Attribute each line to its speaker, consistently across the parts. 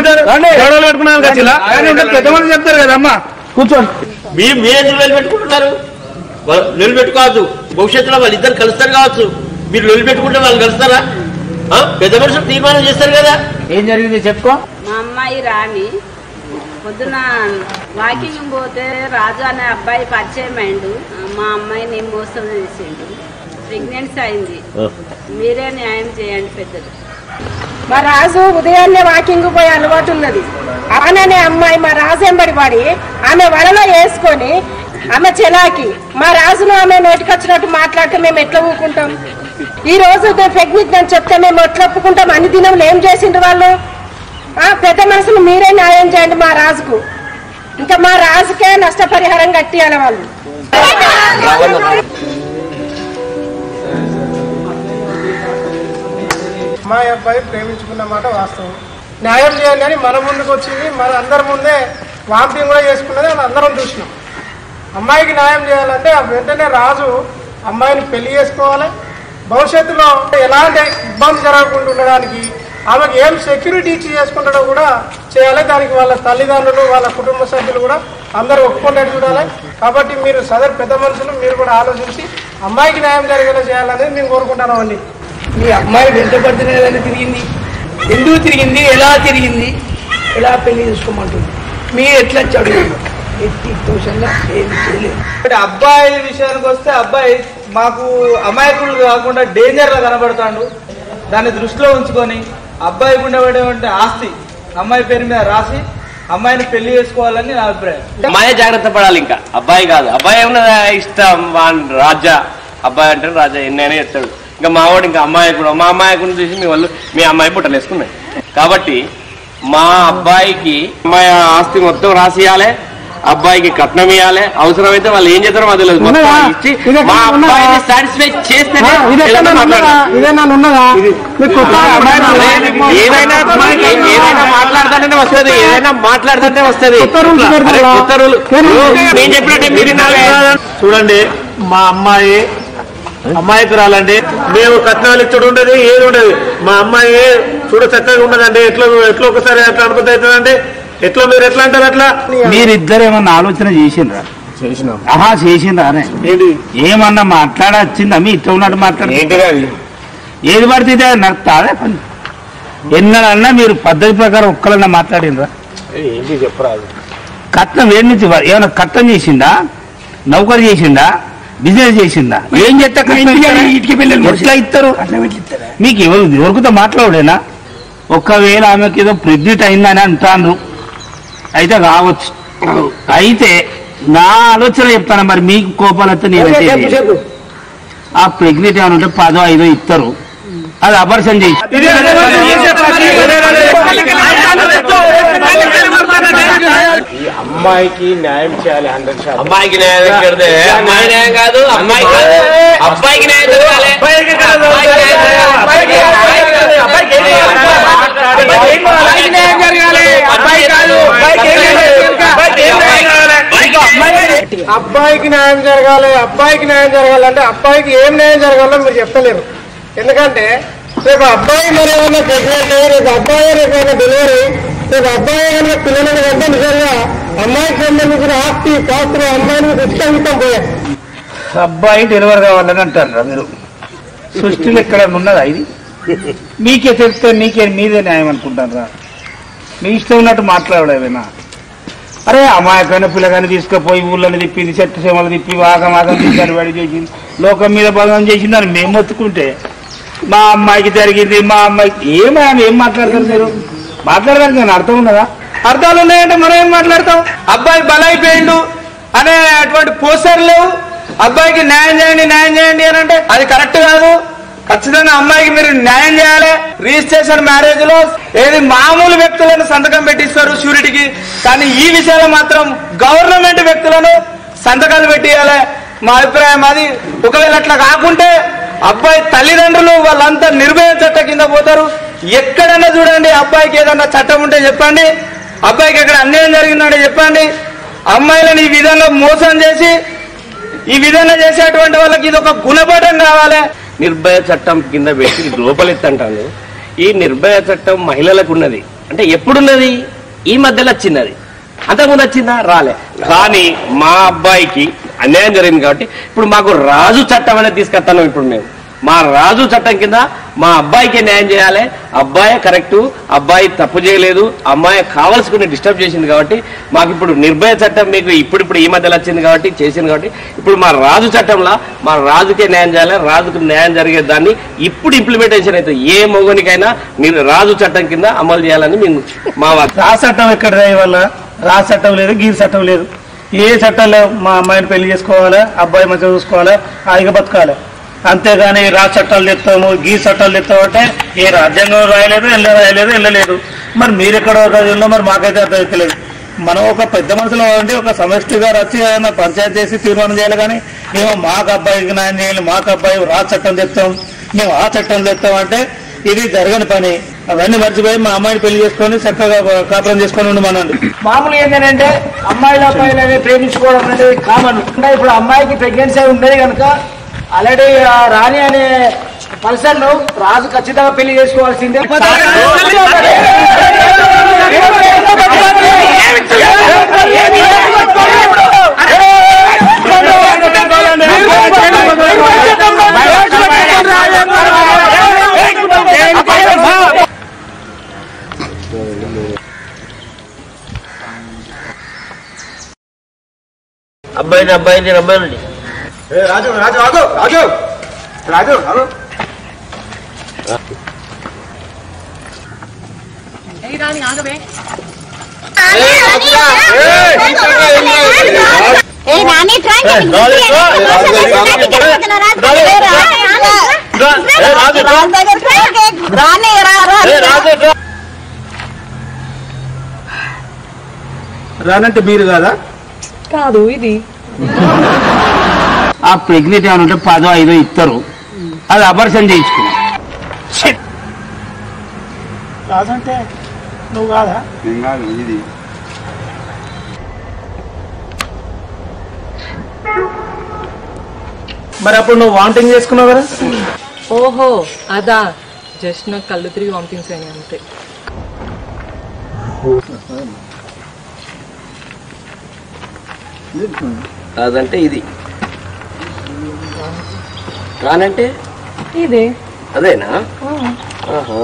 Speaker 1: గొడవలు పెట్టుకున్నాను ఖచ్చితంగా పెద్ద మనిషి చెప్తారు కదా అమ్మా కూర్చోండి
Speaker 2: మీరు మీరెందుకు నిలబెట్టుకుంటున్నారు వాళ్ళు నిలబెట్టుకోవద్దు భవిష్యత్తులో వాళ్ళు ఇద్దరు కలుస్తారు కావచ్చు మీరు నిలబెట్టుకుంటే వాళ్ళు కలుస్తారా ఆ? పెద్ద మనుషులు తీర్మానం చేస్తారు కదా
Speaker 1: ఏం జరిగింది చెప్పుకో
Speaker 3: మా అమ్మాయి రాణి పొద్దున వాకింగ్ పోతే రాజు అనే అబ్బాయి పరిచయం అయిండు మా అమ్మాయిని మోసం చేసిండు ప్రెగ్నెన్సీ అయింది మీరే న్యాయం చేయండి పెద్దలు
Speaker 4: మా రాజు ఉదయాన్నే వాకింగ్ పోయే అలవాటు ఉన్నది ఆననే అమ్మాయి మా రాజు ఎంబడి పడి ఆమె వలలో వేసుకొని ఆమె చెలాకి మా రాజును ఆమె నోటికొచ్చినట్టు మాట్లాడితే మేము ఎట్లా ఊరుకుంటాం ఈ రోజు ప్రెగ్నెంట్ అని చెప్తే మేము ఎట్లా ఒప్పుకుంటాం అన్ని దినములు ఏం చేసిండ్రు వాళ్ళు ఆ, పెద్ద మనుషులు మీరే న్యాయం చేయండి మా రాజుకు ఇంకా మా రాజుకే నష్టపరిహారం కట్టియాలి వాళ్ళు
Speaker 5: అమ్మాయి అబ్బాయి ప్రేమించుకున్న మాట వాస్తవం న్యాయం చేయండి అని మన ముందుకు వచ్చింది మన అందరి ముందే వాంపింగ్ కూడా చేసుకున్నది అని అందరం చూసినాం అమ్మాయికి న్యాయం చేయాలంటే ఆ వెంటనే రాజు అమ్మాయిని పెళ్లి చేసుకోవాలి భవిష్యత్తులో ఎలాంటి ఇబ్బంది జరగకుండా ఉండడానికి ఆమెకు ఏం సెక్యూరిటీ ఇచ్చి చేసుకుంటాడో కూడా చేయాలి దానికి వాళ్ళ తల్లిదండ్రులు వాళ్ళ కుటుంబ సభ్యులు కూడా అందరూ ఒప్పుకునేట్టు చూడాలి కాబట్టి మీరు సదరు పెద్ద మనుషులు మీరు కూడా ఆలోచించి అమ్మాయికి న్యాయం జరిగేలా చేయాలనేది మేము కోరుకుంటున్నామండి
Speaker 6: మీ అమ్మాయి వెంట పడుతున్నదని తిరిగింది ఎందుకు తిరిగింది ఎలా తిరిగింది ఎలా పెళ్లి చేసుకోమంటుంది మీరు ఎట్లా చదువు ఎట్టి దోషంగా ఏమి చేయలేదు
Speaker 7: ఇప్పుడు అబ్బాయి విషయానికి వస్తే అబ్బాయి మాకు అమాయకుడు కాకుండా డేంజర్ గా కనబడతాడు దాన్ని దృష్టిలో ఉంచుకొని అబ్బాయికి ఉండబడేటువంటి ఆస్తి అమ్మాయి పేరు మీద రాసి అమ్మాయిని పెళ్లి చేసుకోవాలని నా అభిప్రాయం
Speaker 2: అమ్మాయి జాగ్రత్త పడాలి ఇంకా అబ్బాయి కాదు అబ్బాయి ఏమన్నా ఇష్టం వాన్ రాజా అబ్బాయి అంటే రాజా ఎన్నైనా చెప్తాడు ఇంకా మావాడు ఇంకా అమ్మాయి కూడా మా అమ్మాయి కూడా చూసి మీ వాళ్ళు మీ అమ్మాయి పుట్టలు వేసుకున్నాయి కాబట్టి మా అబ్బాయికి అమ్మాయి ఆస్తి మొత్తం రాసియాలి అబ్బాయికి కట్నం ఇవ్వాలి అవసరమైతే వాళ్ళు ఏం చేస్తారో మాకు తెలియదు మొత్తం
Speaker 5: ఉన్నదా?
Speaker 2: ఇచ్చి
Speaker 5: ఇది
Speaker 2: మా
Speaker 5: ఎక్కడ ఉన్నదా?
Speaker 2: అబ్బాయిని సాటిస్ఫై చేస్తేనే
Speaker 5: ఇది ఎక్కడ
Speaker 2: ఏదైనా
Speaker 5: ఉన్నదా?
Speaker 2: మాట్లాడతాం.
Speaker 5: ఇదే నన్ను ఉన్నదా మీకు కొత్త
Speaker 2: ఏదైనా ఏదైనా మాట్లాడుతుంటే వస్తుంది ఏదైనా మాట్లాడుతుంటే వస్తుంది
Speaker 5: కొత్త rules పెడతారా?
Speaker 2: అరే, కొత్త rule. నేను చెప్పినట్టే మీరు వినాలి.
Speaker 1: చూడండి మా అమ్మాయి అమ్మాయికి రాలండి మేము కట్నాలు ఇచ్చడు ఉండదు ఏది ఉండదు మా అమ్మాయి చూడ చక్కగా ఉండదండి ఎట్లా ఎట్లా ఒకసారి అట్లా అనుమతి అవుతుందండి ఎట్లా మీరు ఎట్లా అంటారు అట్లా
Speaker 8: మీరిద్దరు ఏమన్నా ఆలోచన చేసిండ్రా
Speaker 1: చేసినాం
Speaker 8: ఆహా చేసిండ్రా అనే
Speaker 1: ఏంటి
Speaker 8: ఏమన్నా మాట్లాడచ్చిందా మీ ఇష్టం ఉన్నట్టు మాట్లాడు
Speaker 1: ఏంటిది అది
Speaker 8: ఏది పడితే ఇదే నడుస్తా అదే పని ఎన్నడన్నా మీరు పద్ధతి ప్రకారం ఒక్కలన్నా మాట్లాడిండ్రా
Speaker 1: ఏంటి చెప్పరాదు
Speaker 8: కట్నం ఏం నుంచి వా- ఏమైనా కట్నం చేసిందా నౌకరు చేసిందా బిజినెస్ చేసిందా ఏం చేస్తే కట్నం ఇస్తారు?
Speaker 6: ఇటుకి పిల్లలు
Speaker 8: ఎట్లా ఇస్తారు
Speaker 6: అట్లా పెట్టి ఇస్తారా?
Speaker 8: మీకు ఎవరు ఎవరితో మాట్లాడేనా ఒకవేళ ఆమెకి ఏదో ప్రెగ్నెంట్ అయిందని అంటాను అయితే కావచ్చు అయితే నా ఆలోచన చెప్తాను మరి మీకు కోపాలు వస్తే నేనైతే
Speaker 6: చెప్పు చెప్పు
Speaker 8: ఆ ప్రెగ్నెంట్ ఏమైనా ఉంటే పదో ఐదో ఇస్తారు అది అపర్షన్ చేయి
Speaker 1: ఈ అమ్మాయికి న్యాయం చేయాలి హండ్రెడ్ శాతం
Speaker 2: అమ్మాయికి న్యాయం ఎక్కడిదే? అమ్మాయి న్యాయం కాదు అమ్మాయి కాదు అబ్బాయికి న్యాయం జరగాలి అబ్బాయికి న్యాయం జరగాలి. అబ్బాయికి న్యాయం జరగాలి. అబ్బాయి కాదు అబ్బాయికి న్యాయం జరగాలి.
Speaker 5: అబ్బాయికి న్యాయం జరగాలి అబ్బాయికి న్యాయం జరగాలంటే అబ్బాయికి ఏం న్యాయం జరగాలో మీరు చెప్తలేరు ఎందుకంటే రేపు అబ్బాయి మరి ఏమైనా ప్రెగ్నెంట్ రేపు అబ్బాయి రేపు ఏమైనా డెలివరీ రేపు అబ్బాయి కనుక పిల్లలని కంటే నిజంగా అమ్మాయికి సంబంధించిన ఆస్తి పాత్ర అమ్మాయిని ఇష్టం పోయాయి
Speaker 8: అబ్బాయి డెలివరీ కావాలని అంటారు మీరు సృష్టిలో ఎక్కడ ఉన్నదా ఇది మీకే తెలిస్తే మీకే మీదే న్యాయం అనుకుంటారా మీ ఇష్టం ఉన్నట్టు మాట్లాడేవేనా అరే అమాయకమైన పిల్లగాని తీసుకుపోయి ఊళ్ళని తిప్పింది చెట్టు సేమలు తిప్పి వాగం వాగం తీసుకొని వాడి చేసింది లోకం మీద బలం చేసిందని మేము మొత్తుకుంటే మా అమ్మాయికి జరిగింది మా అమ్మాయికి ఏమైనా ఏం మాట్లాడతారు మీరు మాట్లాడడానికి నేను అర్థం ఉన్నదా
Speaker 7: అర్థాలు ఉన్నాయంటే మనం ఏం మాట్లాడతాం అబ్బాయి బలైపోయిండు అనే అటువంటి పోస్టర్ లేవు అబ్బాయికి న్యాయం చేయండి న్యాయం చేయండి అని అంటే అది కరెక్ట్ కాదు ఖచ్చితంగా అమ్మాయికి మీరు న్యాయం చేయాలి రిజిస్ట్రేషన్ మ్యారేజ్ లో ఏది మామూలు వ్యక్తులను సంతకం పెట్టిస్తారు షూరిటీకి కానీ ఈ విషయంలో మాత్రం గవర్నమెంట్ వ్యక్తులను సంతకాలు పెట్టియాలి మా అభిప్రాయం అది ఒకవేళ అట్లా కాకుంటే అబ్బాయి తల్లిదండ్రులు వాళ్ళంతా నిర్భయ చట్ట కింద పోతారు ఎక్కడన్నా చూడండి అబ్బాయికి ఏదన్నా చట్టం ఉంటే చెప్పండి అబ్బాయికి ఎక్కడ అన్యాయం జరిగిందంటే చెప్పండి అమ్మాయిలను ఈ విధంగా మోసం చేసి ఈ విధంగా చేసేటువంటి వాళ్ళకి ఇది ఒక గుణపాఠం కావాలి
Speaker 2: నిర్భయ చట్టం కింద పెట్టి లోపలెత్తంటాను ఈ నిర్భయ చట్టం మహిళలకు ఉన్నది అంటే ఎప్పుడున్నది ఈ మధ్యలో వచ్చింది అది అంతకుముందు వచ్చిందా రాలే కానీ మా అబ్బాయికి అన్యాయం జరిగింది కాబట్టి ఇప్పుడు మాకు రాజు చట్టం అనేది తీసుకొస్తాను ఇప్పుడు మేము మా రాజు చట్టం కింద మా అబ్బాయికి న్యాయం చేయాలి అబ్బాయి కరెక్టు అబ్బాయి తప్పు చేయలేదు అమ్మాయి కావలసుకుని డిస్టర్బ్ చేసింది కాబట్టి మాకు ఇప్పుడు నిర్భయ చట్టం మీకు ఇప్పుడిప్పుడు ఈ మధ్యలో వచ్చింది కాబట్టి చేసింది కాబట్టి ఇప్పుడు మా రాజు చట్టంలో మా రాజుకే న్యాయం చేయాలి రాజుకు న్యాయం జరిగే దాన్ని ఇప్పుడు ఇంప్లిమెంటేషన్ అవుతుంది ఏ మొగనికైనా మీరు రాజు చట్టం కింద అమలు చేయాలని మేము మా వారు
Speaker 8: రా చట్టం ఎక్కడ వల్ల రా చట్టం లేదు గీర్ చట్టం లేదు ఏ చట్టం లేవు మా అమ్మాయిని పెళ్లి చేసుకోవాలి అబ్బాయి మంచిగా చూసుకోవాలి హాయిగా బతకాలి అంతేగాని రా చట్టాలు తెస్తాము గీ చట్టాలు తెస్తాము అంటే ఏ రాజ్యాంగం రాయలేదు వెళ్ళ రాయలేదు వెళ్ళలేదు మరి మీరు ఎక్కడ రాజ్యంలో మరి మాకైతే అర్థమవుతలేదు మనం ఒక పెద్ద మనుషులు అంటే ఒక సమష్టిగా రచ్చి ఏదైనా పంచాయతీ చేసి తీర్మానం చేయాలి కానీ మేము మాకు అబ్బాయికి న్యాయం చేయాలి మాకు అబ్బాయి రా చట్టం తెస్తాం మేము ఆ చట్టం తెస్తాం అంటే ఇది జరగని పని అవన్నీ మర్చిపోయి మా అమ్మాయిని పెళ్లి చేసుకొని చక్కగా కాపురం చేసుకొని ఉండమనండి
Speaker 6: మామూలు ఏంటంటే అమ్మాయిలు అబ్బాయిలు అనేది ప్రేమించుకోవడం అనేది కామన్ అంటే ఇప్పుడు అమ్మాయికి ప్రెగ్నెన్సీ అయి ఉన్నది కనుక ఆల్రెడీ ఆ రాణి అనే పర్సన్ రాజు ఖచ్చితంగా పెళ్లి చేసుకోవాల్సిందే
Speaker 2: అబ్బాయిని అబ్బాయిని రమ్మనండి
Speaker 7: రాజు రాజు ఆగు రాజు రాజు ఆగు
Speaker 9: ఏ రాణి ట్రై రాణి రా
Speaker 8: రానంటే మీరు కాదా
Speaker 10: కాదు ఇది
Speaker 8: ఆ ప్రెగ్నెంట్ ఏమైనా ఉంటే పదో ఐదో ఇస్తారు అది అపర్షన్ చేయించుకున్నాం
Speaker 5: రాజంటే నువ్వు కాదా
Speaker 8: మరి అప్పుడు నువ్వు వాంటింగ్ చేసుకున్నావు కదా
Speaker 10: ఓహో అదా జస్ట్ నాకు కళ్ళు తిరిగి వామిటింగ్స్ అయినాయి అంతే
Speaker 2: అదంటే ఇది రానంటే
Speaker 10: ఇదే
Speaker 2: అదేనా ఆహా.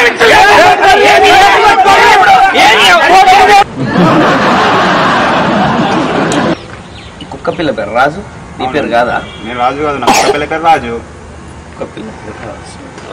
Speaker 2: ఈ కుక్క పిల్ల పేరు రాజు నీ పేరు కాదా
Speaker 11: నేను రాజు కాదు నా కుక్క పిల్ల పేరు రాజు
Speaker 2: కుక్క పిల్ల పేరు రాజు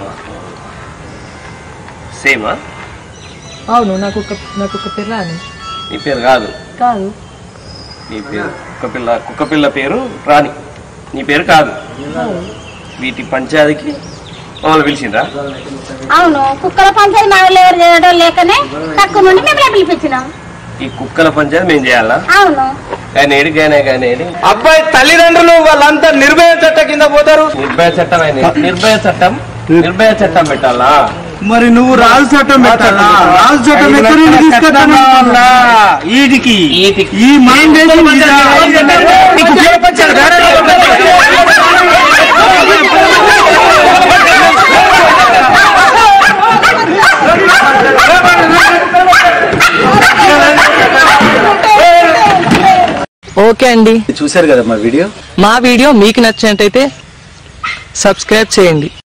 Speaker 2: సేమా
Speaker 10: అవును నాకు ఒక నాకు ఒక పిల్ల అని
Speaker 2: నీ పేరు కాదు
Speaker 10: కాదు
Speaker 2: నీ పేరు కుక్క పిల్ల కుక్క పిల్ల పేరు రాణి నీ పేరు కాదు వీటి పంచాయతీకి మమ్మల్ని పిలిచిండ్రా
Speaker 9: అవును కుక్కల పంచాయతీ మా ఊళ్ళో ఎవరు చేయడం లేకనే తక్కువ నుండి మిమ్మల్ని పిలిపించినాం
Speaker 2: ఈ కుక్కల పంచాయతీ మేము చేయాలా
Speaker 9: అవును
Speaker 2: ఆయన ఏడి గానే కానీ ఏడి
Speaker 7: అబ్బాయి తల్లిదండ్రులు వాళ్ళంతా నిర్భయ చట్ట కింద పోతారు
Speaker 2: నిర్భయ చట్టం ఆయన నిర్భయ చట్టం నిర్భయ చట్టం పెట్టాలా
Speaker 8: మరి నువ్వు రాజు చట్టం పెట్టాలా రాజు చట్టం ఎక్కడ నుండి తీసుకొస్తాను వీటికి
Speaker 2: ఈటికి
Speaker 8: ఈ మైండ్
Speaker 7: నీకు ఉపయోగపరిచారు కదా?
Speaker 10: ఓకే అండి
Speaker 8: చూశారు కదా మా వీడియో
Speaker 10: మా వీడియో మీకు నచ్చినట్టయితే సబ్స్క్రైబ్ చేయండి